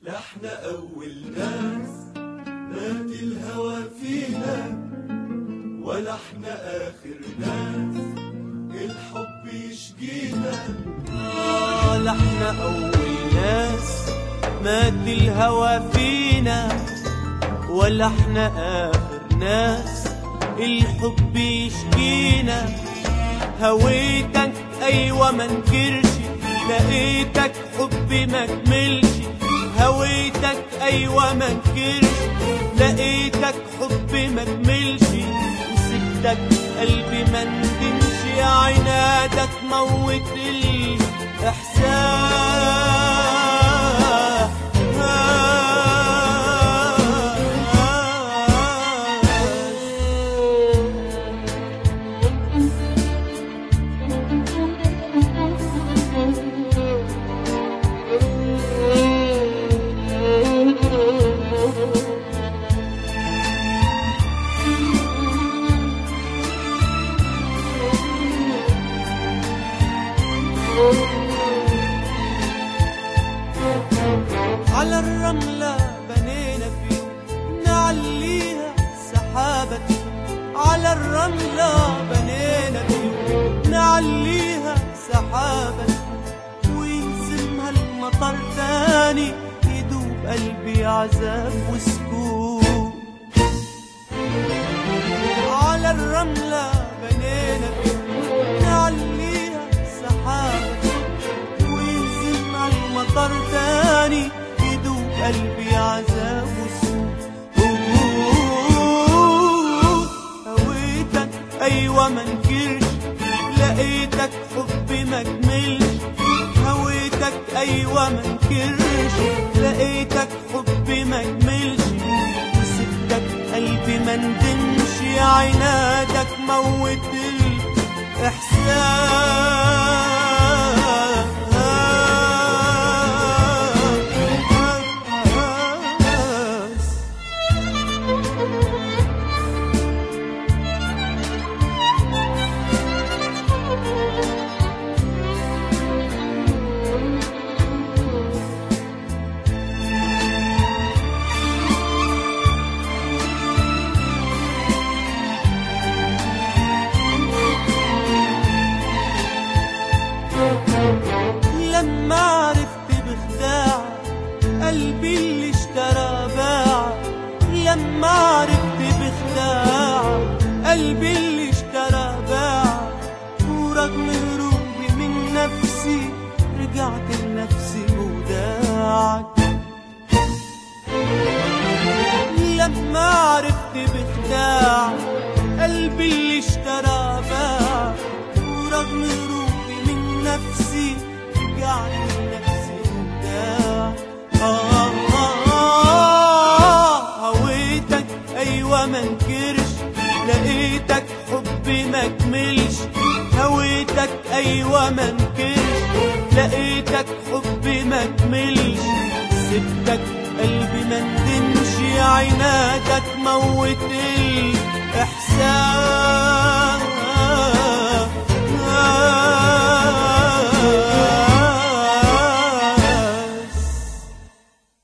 لا احنا اول ناس مات الهوى فينا ولا احنا اخر ناس الحب يشجينا ولا احنا اول ناس مات الهوى فينا ولا احنا اخر ناس الحب يشكينا هويتك ايوه منكرش لقيتك حبي مكملش هويتك ايوه منكرش لقيتك حبي مكملش وسبتك قلبي مندمش يا عنادك موت الإحساس على الرملة بنينا بيوت نعليها سحابة على الرملة بنينا بيوت نعليها سحابة ويهزمها المطر تاني يدوب قلبي عذاب وسكوت على الرملة بنينا بيوت نعليها سحابة وينزل مع المطر تاني يدوب قلبي عذاب وسوء هويتك ايوه منكرش لقيتك حبي مكملش هويتك ايوه منكرش لقيتك حبي مكملش وسبتك قلبي مندمش يا عنادك موت الإحساس لما عرفت بخداع قلبي اللي اشترى باع لما عرفت بخداع قلبي اللي اشترى باع ورغم هروبي من نفسي رجعت لنفسي وداعك لما عرفت بخداع قلبي اللي اشترى باع ورغم هروبي من نفسي رجعت لنفسي وداع آه آه آه هويتك أيوة منكرش لقيتك حبي مكملش هويتك أيوة منكرش لقيتك حبي مكملش سبتك قلبي مندمش يا عنادك موت الإحساس